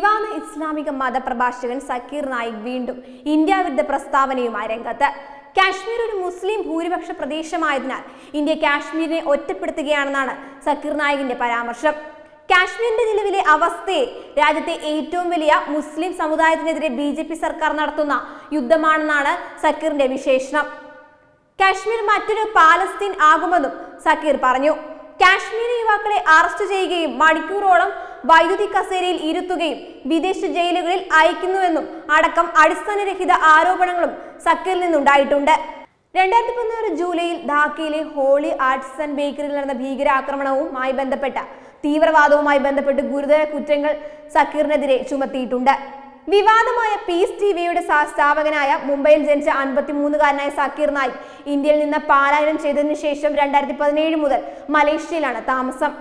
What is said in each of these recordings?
വിവാദ ഇസ്ലാമിക മതപ്രഭാഷകൻ സക്കീർ നായിക് വീണ്ടും ഇന്ത്യ വിരുദ്ധ പ്രസ്താവനയുമായി രംഗത്ത് കാശ്മീർ ഒരു മുസ്ലിം ഭൂരിപക്ഷ പ്രദേശമായതിനാൽ ഇന്ത്യ കാശ്മീരിനെ ഒറ്റപ്പെടുത്തുകയാണെന്നാണ് സക്കീർ നായികിന്റെ പരാമർശം കാശ്മീരിന്റെ നിലവിലെ അവസ്ഥയെ രാജ്യത്തെ ഏറ്റവും വലിയ മുസ്ലിം സമുദായത്തിനെതിരെ ബി ജെ പി സർക്കാർ നടത്തുന്ന യുദ്ധമാണെന്നാണ് സക്കീറിന്റെ വിശേഷണം കാശ്മീർ മറ്റൊരു പാലസ്തീൻ ആകുമെന്നും സക്കീർ പറഞ്ഞു കാശ്മീരി യുവാക്കളെ അറസ്റ്റ് ചെയ്യുകയും മണിക്കൂറോളം വൈദ്യുതി കസേരയിൽ ഇരുത്തുകയും വിദേശ ജയിലുകളിൽ അയക്കുന്നുവെന്നും അടക്കം അടിസ്ഥാനരഹിത ആരോപണങ്ങളും സക്കീറിൽ നിന്നുണ്ടായിട്ടുണ്ട് രണ്ടായിരത്തി പതിനാറ് ജൂലൈയിൽ ധാക്കയിലെ ഹോളി ആർട്സ് ആൻഡ് ബേക്കറിയിൽ നടന്ന ഭീകരാക്രമണവുമായി ബന്ധപ്പെട്ട തീവ്രവാദവുമായി ബന്ധപ്പെട്ട് ഗുരുതര കുറ്റങ്ങൾ സക്കീറിനെതിരെ ചുമത്തിയിട്ടുണ്ട് വിവാദമായ പീസ് ടിവിയുടെ സ്ഥാപകനായ മുംബൈയിൽ ജനിച്ച അൻപത്തിമൂന്നുകാരനായ സക്കീർ നായിക് ഇന്ത്യയിൽ നിന്ന് പലായനം ചെയ്തതിനു ശേഷം രണ്ടായിരത്തി പതിനേഴ് മുതൽ മലേഷ്യയിലാണ് താമസം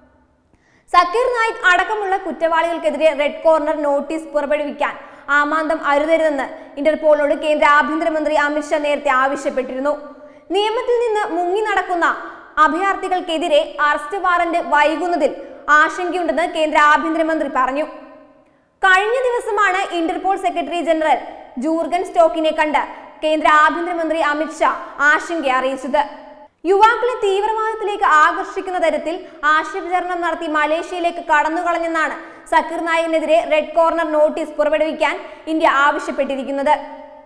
സക്കീർ നായിക് അടക്കമുള്ള കുറ്റവാളികൾക്കെതിരെ റെഡ് കോർണർ നോട്ടീസ് പുറപ്പെടുവിക്കാൻ ആമാന്തം അരുതരുതെന്ന് ഇന്റർപോളിനോട് കേന്ദ്ര ആഭ്യന്തരമന്ത്രി അമിത്ഷാ നേരത്തെ ആവശ്യപ്പെട്ടിരുന്നു നിയമത്തിൽ നിന്ന് മുങ്ങി നടക്കുന്ന അഭയാർത്ഥികൾക്കെതിരെ അറസ്റ്റ് വാറന്റ് വൈകുന്നതിൽ ആശങ്കയുണ്ടെന്ന് കേന്ദ്ര ആഭ്യന്തരമന്ത്രി പറഞ്ഞു കഴിഞ്ഞ ദിവസമാണ് ഇന്റർപോൾ സെക്രട്ടറി ജനറൽ ജൂർഗൻ സ്റ്റോക്കിനെ കണ്ട് കേന്ദ്ര ആഭ്യന്തരമന്ത്രി അമിത്ഷാ ആശങ്ക അറിയിച്ചത് യുവാക്കളെ തീവ്രവാദത്തിലേക്ക് ആകർഷിക്കുന്ന തരത്തിൽ ആശയപ്രചരണം നടത്തി മലേഷ്യയിലേക്ക് കടന്നുകളഞ്ഞെന്നാണ് സക്കീർ നായികിനെതിരെ റെഡ് കോർണർ നോട്ടീസ് പുറപ്പെടുവിക്കാൻ ഇന്ത്യ ആവശ്യപ്പെട്ടിരിക്കുന്നത്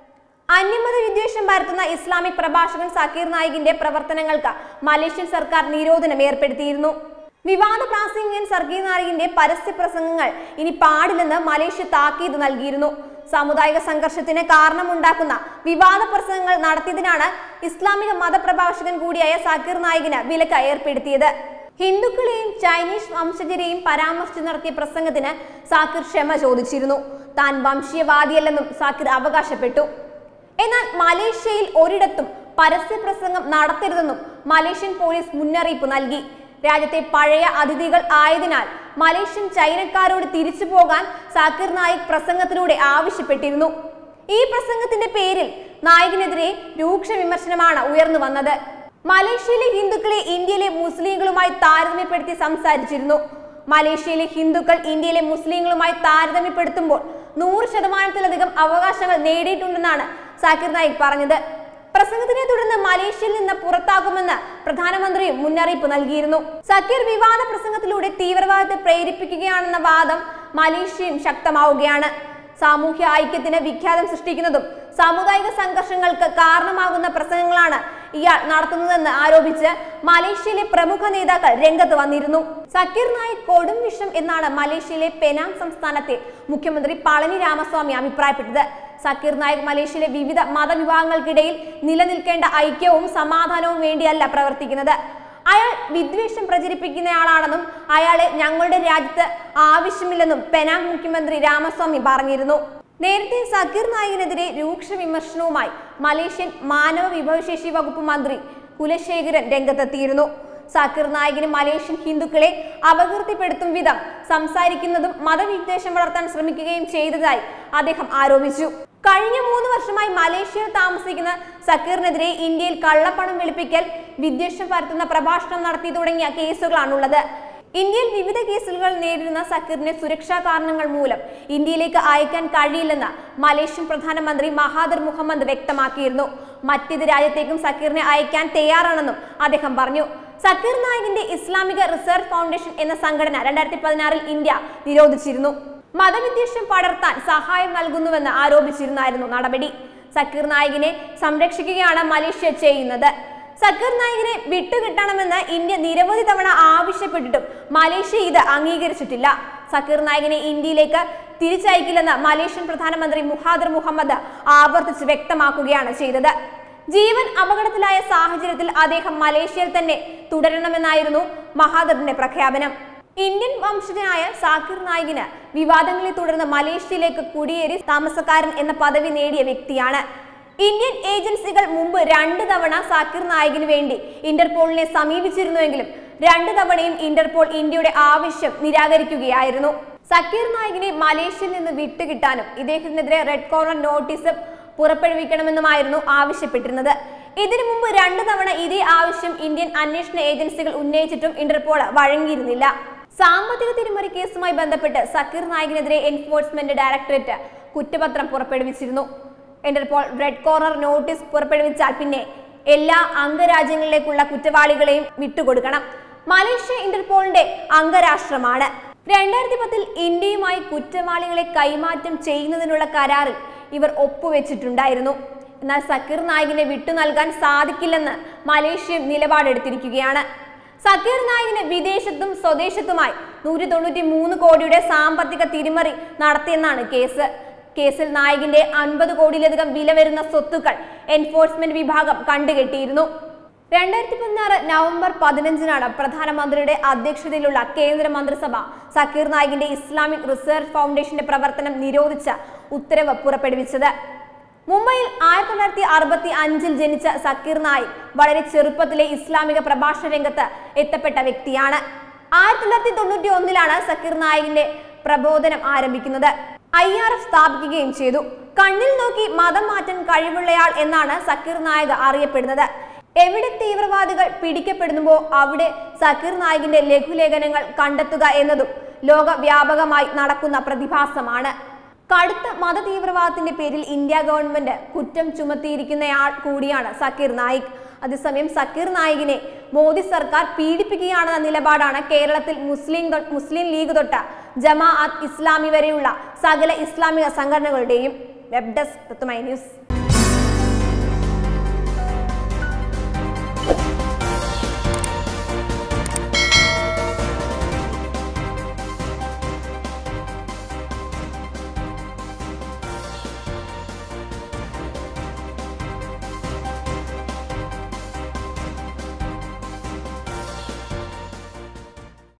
അന്യമത വിദ്വേഷം പരത്തുന്ന ഇസ്ലാമിക് പ്രഭാഷകൻ സക്കീർ നായികിന്റെ പ്രവർത്തനങ്ങൾക്ക് മലേഷ്യൻ സർക്കാർ നിരോധനം ഏർപ്പെടുത്തിയിരുന്നു വിവാദ പ്രാസംഗികൻ സർഗീർ നായികിന്റെ പരസ്യ പ്രസംഗങ്ങൾ ഇനി പാടില്ലെന്ന് മലേഷ്യ താക്കീത് നൽകിയിരുന്നു സാമുദായിക സംഘർഷത്തിന് കാരണമുണ്ടാക്കുന്ന വിവാദ പ്രസംഗങ്ങൾ നടത്തിയതിനാണ് ഇസ്ലാമിക മതപ്രഭാഷകൻ കൂടിയായ സക്കീർ നായികിന് വിലക്ക് ഏർപ്പെടുത്തിയത് ഹിന്ദുക്കളെയും ചൈനീസ് വംശജരെയും പരാമർശിച്ചു നടത്തിയ പ്രസംഗത്തിന് സാക്കിർ ക്ഷമ ചോദിച്ചിരുന്നു താൻ വംശീയവാദിയല്ലെന്നും സാക്കിർ അവകാശപ്പെട്ടു എന്നാൽ മലേഷ്യയിൽ ഒരിടത്തും പരസ്യ പ്രസംഗം നടത്തരുതെന്നും മലേഷ്യൻ പോലീസ് മുന്നറിയിപ്പ് നൽകി രാജ്യത്തെ പഴയ അതിഥികൾ ആയതിനാൽ മലേഷ്യൻ ചൈനക്കാരോട് തിരിച്ചു പോകാൻ സാക്കിർ നായിക് പ്രസംഗത്തിലൂടെ ആവശ്യപ്പെട്ടിരുന്നു ഈ പ്രസംഗത്തിന്റെ പേരിൽ നായികിനെതിരെ രൂക്ഷ വിമർശനമാണ് ഉയർന്നു വന്നത് മലേഷ്യയിലെ ഹിന്ദുക്കളെ ഇന്ത്യയിലെ മുസ്ലിങ്ങളുമായി താരതമ്യപ്പെടുത്തി സംസാരിച്ചിരുന്നു മലേഷ്യയിലെ ഹിന്ദുക്കൾ ഇന്ത്യയിലെ മുസ്ലിങ്ങളുമായി താരതമ്യപ്പെടുത്തുമ്പോൾ നൂറ് ശതമാനത്തിലധികം അവകാശങ്ങൾ നേടിയിട്ടുണ്ടെന്നാണ് സാക്കിർ നായിക് പറഞ്ഞത് പ്രസംഗത്തിനെ തുടർന്ന് മലേഷ്യയിൽ നിന്ന് പുറത്താകുമെന്ന് പ്രധാനമന്ത്രിയും മുന്നറിയിപ്പ് നൽകിയിരുന്നു സക്കീർ വിവാദ പ്രസംഗത്തിലൂടെ തീവ്രവാദത്തെ പ്രേരിപ്പിക്കുകയാണെന്ന വാദം മലേഷ്യയും ശക്തമാവുകയാണ് സാമൂഹ്യ ഐക്യത്തിന് വിഖ്യാതം സൃഷ്ടിക്കുന്നതും സാമുദായിക സംഘർഷങ്ങൾക്ക് കാരണമാകുന്ന പ്രസംഗങ്ങളാണ് ഇയാൾ നടത്തുന്നതെന്ന് ആരോപിച്ച് മലേഷ്യയിലെ പ്രമുഖ നേതാക്കൾ രംഗത്ത് വന്നിരുന്നു സക്കീർ നായിക് കൊടും വിഷം എന്നാണ് മലേഷ്യയിലെ പെനാങ് സംസ്ഥാനത്തെ മുഖ്യമന്ത്രി പളനി രാമസ്വാമി അഭിപ്രായപ്പെട്ടത് സക്കീർ നായിക് മലേഷ്യയിലെ വിവിധ മതവിഭാഗങ്ങൾക്കിടയിൽ നിലനിൽക്കേണ്ട ഐക്യവും സമാധാനവും വേണ്ടിയല്ല പ്രവർത്തിക്കുന്നത് അയാൾ വിദ്വേഷം പ്രചരിപ്പിക്കുന്നയാളാണെന്നും അയാളെ ഞങ്ങളുടെ രാജ്യത്ത് ആവശ്യമില്ലെന്നും പെനാങ് മുഖ്യമന്ത്രി രാമസ്വാമി പറഞ്ഞിരുന്നു നേരത്തെ സക്കീർ നായികിനെതിരെ രൂക്ഷ വിമർശനവുമായി മലേഷ്യൻ മാനവ വിഭവശേഷി വകുപ്പ് മന്ത്രി കുലശേഖരൻ രംഗത്തെത്തിയിരുന്നു സാക്കിർ നായികിന് മലേഷ്യൻ ഹിന്ദുക്കളെ അപകീർത്തിപ്പെടുത്തും വിധം സംസാരിക്കുന്നതും മതവിദ്വേഷം വളർത്താൻ ശ്രമിക്കുകയും ചെയ്തതായി അദ്ദേഹം ആരോപിച്ചു കഴിഞ്ഞ മൂന്ന് വർഷമായി മലേഷ്യയിൽ താമസിക്കുന്ന സക്കീറിനെതിരെ ഇന്ത്യയിൽ കള്ളപ്പണം വെളുപ്പിക്കൽ വിദ്വേഷം പരത്തുന്ന പ്രഭാഷണം നടത്തി തുടങ്ങിയ കേസുകളാണുള്ളത് ഇന്ത്യയിൽ വിവിധ കേസുകൾ നേരിടുന്ന സക്കീറിനെ സുരക്ഷാ കാരണങ്ങൾ മൂലം ഇന്ത്യയിലേക്ക് അയക്കാൻ കഴിയില്ലെന്ന് മലേഷ്യൻ പ്രധാനമന്ത്രി മഹാദർ മുഹമ്മദ് വ്യക്തമാക്കിയിരുന്നു മറ്റേത് രാജ്യത്തേക്കും സക്കീറിനെ അയക്കാൻ തയ്യാറാണെന്നും അദ്ദേഹം പറഞ്ഞു സക്കീർ നായികിന്റെ ഇസ്ലാമിക റിസർച്ച് ഫൗണ്ടേഷൻ എന്ന സംഘടന രണ്ടായിരത്തി പതിനാറിൽ ഇന്ത്യ നിരോധിച്ചിരുന്നു മതവിദ്വേഷം പടർത്താൻ സഹായം നൽകുന്നുവെന്ന് ആരോപിച്ചിരുന്നായിരുന്നു നടപടി സക്കീർ നായികിനെ സംരക്ഷിക്കുകയാണ് മലേഷ്യ ചെയ്യുന്നത് സക്കീർ നായികിനെ വിട്ടുകിട്ടണമെന്ന് ഇന്ത്യ നിരവധി തവണ ആവശ്യപ്പെട്ടിട്ടും മലേഷ്യ ഇത് അംഗീകരിച്ചിട്ടില്ല സക്കീർ നായികിനെ ഇന്ത്യയിലേക്ക് തിരിച്ചയക്കില്ലെന്ന് മലേഷ്യൻ പ്രധാനമന്ത്രി മുഹാദർ മുഹമ്മദ് ആവർത്തിച്ച് വ്യക്തമാക്കുകയാണ് ചെയ്തത് ജീവൻ അപകടത്തിലായ സാഹചര്യത്തിൽ അദ്ദേഹം മലേഷ്യയിൽ തന്നെ തുടരണമെന്നായിരുന്നു മഹാദറിന്റെ പ്രഖ്യാപനം ഇന്ത്യൻ വംശജനായ സാക്കിർ നായികിന് വിവാദങ്ങളെ തുടർന്ന് മലേഷ്യയിലേക്ക് കുടിയേറി താമസക്കാരൻ എന്ന പദവി നേടിയ വ്യക്തിയാണ് ഇന്ത്യൻ ഏജൻസികൾ മുമ്പ് രണ്ട് തവണ സാക്കിർ നായികിന് വേണ്ടി ഇന്റർപോളിനെ സമീപിച്ചിരുന്നുവെങ്കിലും രണ്ട് തവണയും ഇന്റർപോൾ ഇന്ത്യയുടെ ആവശ്യം നിരാകരിക്കുകയായിരുന്നു സക്കീർ നായികിനെ മലേഷ്യയിൽ നിന്ന് വിട്ടുകിട്ടാനും ഇദ്ദേഹത്തിനെതിരെ റെഡ് കോർണർ നോട്ടീസ് പുറപ്പെടുവിക്കണമെന്നുമായിരുന്നു ആവശ്യപ്പെട്ടിരുന്നത് ഇതിനു മുമ്പ് രണ്ടു തവണ ഇതേ ആവശ്യം ഇന്ത്യൻ അന്വേഷണ ഏജൻസികൾ ഉന്നയിച്ചിട്ടും ഇന്റർപോൾ വഴങ്ങിയിരുന്നില്ല സാമ്പത്തിക തിരിമറി കേസുമായി ബന്ധപ്പെട്ട് സക്കീർ നായികിനെതിരെ എൻഫോഴ്സ്മെന്റ് ഡയറക്ടറേറ്റ് കുറ്റപത്രം പുറപ്പെടുവിച്ചിരുന്നു ഇന്റർപോൾ റെഡ് കോർണർ നോട്ടീസ് പുറപ്പെടുവിച്ചാൽ പിന്നെ എല്ലാ അംഗരാജ്യങ്ങളിലേക്കുള്ള കുറ്റവാളികളെയും വിട്ടുകൊടുക്കണം മലേഷ്യ ഇന്റർപോളിന്റെ അംഗരാഷ്ട്രമാണ് രണ്ടായിരത്തി പത്തിൽ ഇന്ത്യയുമായി കുറ്റവാളികളെ കൈമാറ്റം ചെയ്യുന്നതിനുള്ള കരാറിൽ ഇവർ ഒപ്പുവെച്ചിട്ടുണ്ടായിരുന്നു എന്നാൽ സക്കീർ നായികിനെ വിട്ടു നൽകാൻ സാധിക്കില്ലെന്ന് മലേഷ്യ നിലപാടെടുത്തിരിക്കുകയാണ് സക്കീർ നായികിന് വിദേശത്തും സ്വദേശത്തുമായി നൂറ്റി തൊണ്ണൂറ്റി മൂന്ന് കോടിയുടെ സാമ്പത്തിക തിരിമറി നടത്തിയെന്നാണ് കേസ് കേസിൽ നായികിന്റെ അൻപത് കോടിയിലധികം വില വരുന്ന സ്വത്തുക്കൾ എൻഫോഴ്സ്മെന്റ് വിഭാഗം കണ്ടുകെട്ടിയിരുന്നു രണ്ടായിരത്തി പതിനാറ് നവംബർ പതിനഞ്ചിനാണ് പ്രധാനമന്ത്രിയുടെ അധ്യക്ഷതയിലുള്ള കേന്ദ്ര മന്ത്രിസഭ സക്കീർ നായികിന്റെ ഇസ്ലാമിക് റിസർച്ച് ഫൗണ്ടേഷന്റെ പ്രവർത്തനം നിരോധിച്ച ഉത്തരവ് പുറപ്പെടുവിച്ചത് മുംബൈയിൽ ആയിരത്തി തൊള്ളായിരത്തി അറുപത്തി അഞ്ചിൽ ജനിച്ച സക്കീർ നായിക് വളരെ ചെറുപ്പത്തിലെ ഇസ്ലാമിക പ്രഭാഷണ രംഗത്ത് എത്തപ്പെട്ട വ്യക്തിയാണ് ആയിരത്തി തൊള്ളായിരത്തി തൊണ്ണൂറ്റി ഒന്നിലാണ് സക്കീർ നായികിന്റെ പ്രബോധനം ആരംഭിക്കുന്നത് ഐ ആർ എഫ് സ്ഥാപിക്കുകയും ചെയ്തു കണ്ണിൽ നോക്കി മതം മാറ്റാൻ കഴിവുള്ളയാൾ എന്നാണ് സക്കീർ നായക് അറിയപ്പെടുന്നത് എവിടെ തീവ്രവാദികൾ പിടിക്കപ്പെടുന്നുവോ അവിടെ സക്കീർ നായികിന്റെ ലഘുലേഖനങ്ങൾ കണ്ടെത്തുക എന്നതും ലോകവ്യാപകമായി നടക്കുന്ന പ്രതിഭാസമാണ് കടുത്ത മതതീവ്രവാദത്തിന്റെ പേരിൽ ഇന്ത്യ ഗവൺമെന്റ് കുറ്റം ചുമത്തിയിരിക്കുന്നയാൾ കൂടിയാണ് സക്കീർ നായിക് അതേസമയം സക്കീർ നായികിനെ മോദി സർക്കാർ പീഡിപ്പിക്കുകയാണെന്ന നിലപാടാണ് കേരളത്തിൽ മുസ്ലിം തൊ- മുസ്ലിം ലീഗ് തൊട്ട് ജമാ അത്ത് ഇസ്ലാമി വരെയുള്ള സകല ഇസ്ലാമിക സംഘടനകളുടെയും വെബ് ഡെസ്ക് ന്യൂസ്